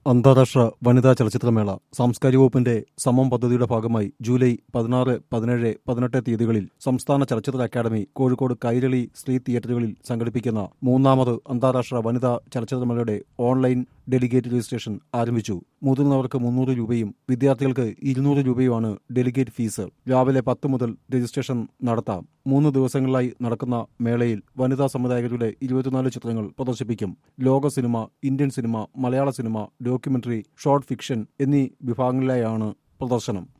അന്താരാഷ്ട്ര വനിതാ ചലച്ചിത്രമേള സാംസ്കാരിക വകുപ്പിന്റെ സമം പദ്ധതിയുടെ ഭാഗമായി ജൂലൈ പതിനാറ് പതിനേഴ് പതിനെട്ട് തീയതികളിൽ സംസ്ഥാന ചലച്ചിത്ര അക്കാദമി കോഴിക്കോട് കൈരളി ശ്രീ തിയേറ്ററുകളിൽ സംഘടിപ്പിക്കുന്ന മൂന്നാമത് അന്താരാഷ്ട്ര വനിതാ ചലച്ചിത്രമേളയുടെ ഓൺലൈൻ ഡെലിഗേറ്റ് രജിസ്ട്രേഷൻ ആരംഭിച്ചു മുതിർന്നവർക്ക് മുന്നൂറ് രൂപയും വിദ്യാർത്ഥികൾക്ക് ഇരുന്നൂറ് രൂപയുമാണ് ഡെലിഗേറ്റ് ഫീസ് രാവിലെ പത്ത് മുതൽ രജിസ്ട്രേഷൻ നടത്താം മൂന്ന് ദിവസങ്ങളിലായി നടക്കുന്ന മേളയിൽ വനിതാ സംവിധായകരുടെ ഇരുപത്തിനാല് ചിത്രങ്ങൾ പ്രദർശിപ്പിക്കും ലോക cinema Indian cinema Malayala cinema documentary short fiction എന്നീ വിഭാഗങ്ങളിലായാണ് പ്രദർശനം